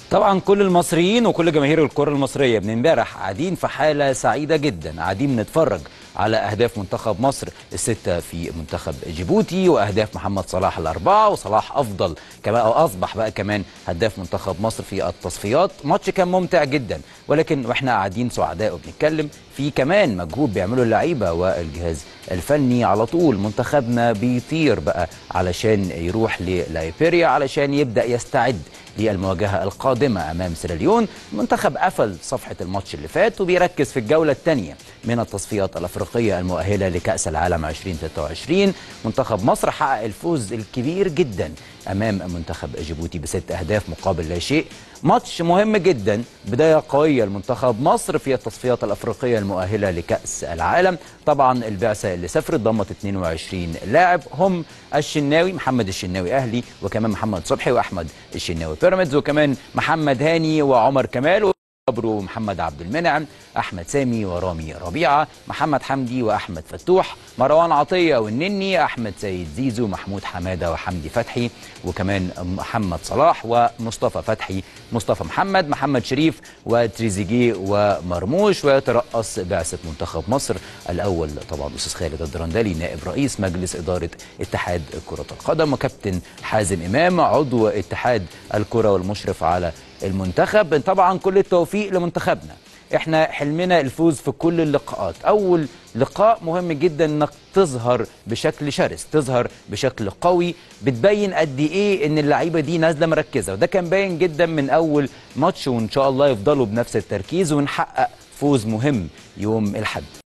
طبعا كل المصريين وكل جماهير الكره المصريه من امبارح قاعدين في حاله سعيده جدا قاعدين بنتفرج على اهداف منتخب مصر السته في منتخب جيبوتي واهداف محمد صلاح الاربعه وصلاح افضل كمان او اصبح بقى كمان هداف منتخب مصر في التصفيات ماتش كان ممتع جدا ولكن واحنا قاعدين سعداء وبنتكلم في كمان مجهود بيعمله اللعيبه والجهاز الفني على طول منتخبنا بيطير بقى علشان يروح للايبيريا علشان يبدا يستعد للمواجهه القادمه امام سيراليون المنتخب قفل صفحه الماتش اللي فات وبيركز في الجوله الثانيه من التصفيات الافريقيه المؤهله لكاس العالم 2023 منتخب مصر حقق الفوز الكبير جدا امام منتخب جيبوتي بست اهداف مقابل لا شيء ماتش مهم جدا بدايه قويه لمنتخب مصر في التصفيات الافريقيه المؤهله لكاس العالم طبعا البعثه اللي سافرت ضمت 22 لاعب هم الشناوي محمد الشناوي اهلي وكمان محمد صبحي واحمد الشناوي بيراميدز وكمان محمد هاني وعمر كمال صبرو ومحمد عبد المنعم احمد سامي ورامي ربيعه محمد حمدي واحمد فتوح مروان عطيه والنني احمد سيد زيزو محمود حماده وحمدي فتحي وكمان محمد صلاح ومصطفى فتحي مصطفى محمد محمد شريف وتريزيجيه ومرموش ويترأس بعثه منتخب مصر الاول طبعا استاذ خالد الدرندلي نائب رئيس مجلس اداره اتحاد كره القدم وكابتن حازم امام عضو اتحاد الكره والمشرف على المنتخب طبعا كل التوفيق لمنتخبنا احنا حلمنا الفوز في كل اللقاءات اول لقاء مهم جدا انك تظهر بشكل شرس تظهر بشكل قوي بتبين قد ايه ان اللعيبه دي نازله مركزه وده كان باين جدا من اول ماتش وان شاء الله يفضلوا بنفس التركيز ونحقق فوز مهم يوم الاحد